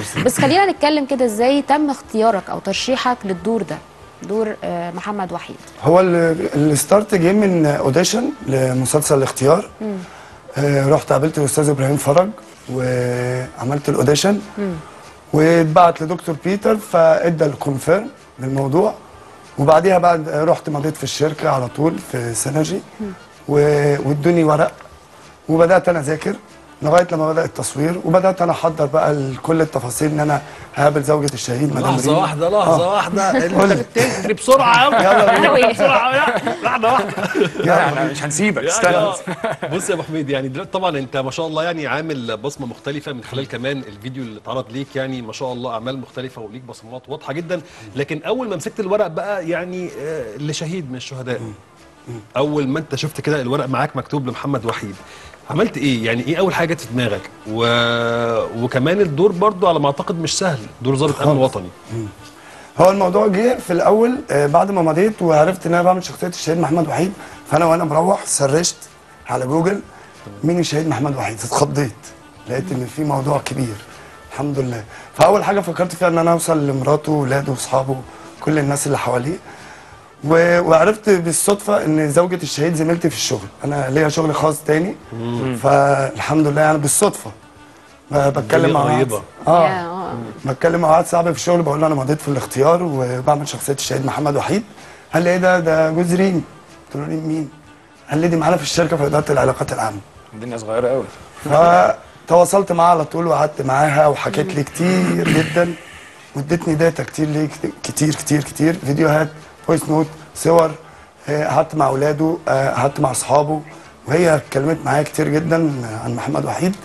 بس خلينا نتكلم كده ازاي تم اختيارك او ترشيحك للدور ده دور آه، محمد وحيد هو ال- الستارت جه من اوديشن لمسلسل الاختيار آه، رحت قابلت الاستاذ ابراهيم فرج وعملت الاوديشن واتبعت لدكتور بيتر فادى الكونفيرم للموضوع وبعديها بعد رحت مضيت في الشركه على طول في سينرجي و- وادوني ورق وبدات انا اذاكر لغايه لما بدا التصوير وبدات انا احضر بقى كل التفاصيل ان انا هقابل زوجة الشهيد مدام لحظه ريم. واحده لحظه آه. واحده قول لي. انت بتجري بسرعه قوي يلا بينا. بسرعه يا لحظه واحده لا احنا مش هنسيبك استنى يعني آه. بص يا ابو حميد يعني دلوقتي طبعا انت ما شاء الله يعني عامل بصمه مختلفه من خلال كمان الفيديو اللي اتعرض ليك يعني ما شاء الله اعمال مختلفه وليك بصمات واضحه جدا لكن اول ما مسكت الورق بقى يعني آه، لشهيد من الشهداء اول ما انت شفت كده الورق معاك مكتوب لمحمد وحيد عملت ايه يعني ايه اول حاجه جت في دماغك و... وكمان الدور برضو على ما اعتقد مش سهل دور ضابط امن وطني هو الموضوع جه في الاول آه، بعد ما مضيت وعرفت ان انا بعمل شخصيه الشهيد محمد وحيد فانا وانا مروح سرشت على جوجل مين الشهيد محمد وحيد اتخضيت لقيت ان في موضوع كبير الحمد لله فاول حاجه فكرت فيها ان انا اوصل لمراته واولاده واصحابه كل الناس اللي حواليه و- وعرفت بالصدفه ان زوجة الشهيد زميلتي في الشغل انا ليا شغل خاص تاني فالحمد لله يعني بالصدفه ب- بتكلم مع واحد- قريبة. اه يا- آه. بتكلم مع واحد صاحبي في الشغل بقول له انا مضيت في الاختيار وبعمل شخصيه الشهيد محمد وحيد قال لي ايه ده ده جوز ريم قلت له ريم مين؟ قال لي دي معانا في الشركه في اداره العلاقات العامه الدنيا صغيره قوي فتواصلت معاها على طول وقعدت معاها وحكيت لي كتير جدا وادتني داتا كتير ليه كتير كتير كتير فيديوهات فويس نوت صور آه، قعدت مع اولاده آه، قعدت مع اصحابه وهي اتكلمت معايا كتير جدا عن محمد وحيد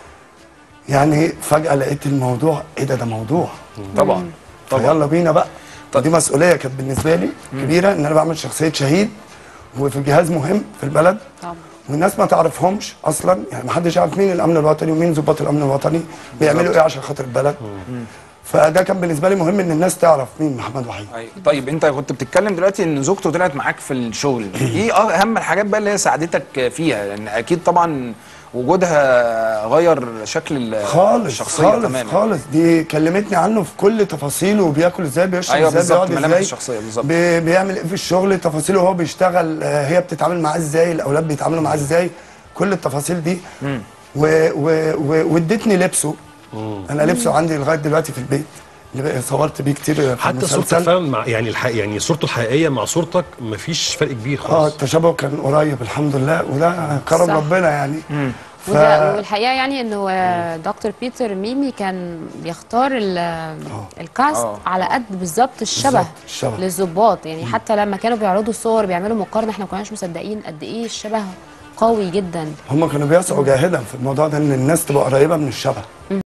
يعني فجاه لقيت الموضوع ايه ده ده موضوع طبعا طبعا يلا بينا بقى دي مسؤوليه كانت بالنسبه لي كبيره ان انا بعمل شخصيه شهيد وفي جهاز مهم في البلد طبعا والناس ما تعرفهمش اصلا يعني ما حدش يعرف مين الامن الوطني ومين ضباط الامن الوطني بيعملوا ايه عشان خاطر البلد فده كان بالنسبه لي مهم ان الناس تعرف مين محمد وحيد أيوة. طيب انت كنت بتتكلم دلوقتي ان زوجته طلعت معاك في الشغل ايه اهم الحاجات بقى اللي هي ساعدتك فيها لان اكيد طبعا وجودها غير شكل ال- خالص الشخصيه خالص تماما خالص دي كلمتني عنه في كل تفاصيله وبياكل ازاي بيشرب أيوة ازاي بالظبط، بيقعد ملامح ازاي الشخصية بالظبط. بي- بيعمل ايه في الشغل تفاصيله وهو بيشتغل آه، هي بتتعامل معاه ازاي الاولاد بيتعاملوا معاه ازاي كل التفاصيل دي و- و- و- وادتني لبسه انا لبسه عندي لغايه دلوقتي في البيت اللي بقى صورت بيه كتير في حتى صورتك المسلسل. فعلا مع يعني الح... يعني صورته الحقيقيه مع صورتك مفيش فرق كبير اه خالص التشابه كان قريب الحمد لله وده كرم صح. ربنا يعني ف... وده والحقيقه يعني انه آه، دكتور بيتر ميمي كان بيختار ال- الكاست آه. على قد بالظبط الشبه بالظبط، الشبه. للظباط يعني حتى لما كانوا بيعرضوا صور بيعملوا مقارنه احنا ما كناش مصدقين قد ايه الشبه قوي جدا هم كانوا بيسعوا جاهدا في الموضوع ده ان الناس تبقى قريبه من الشبه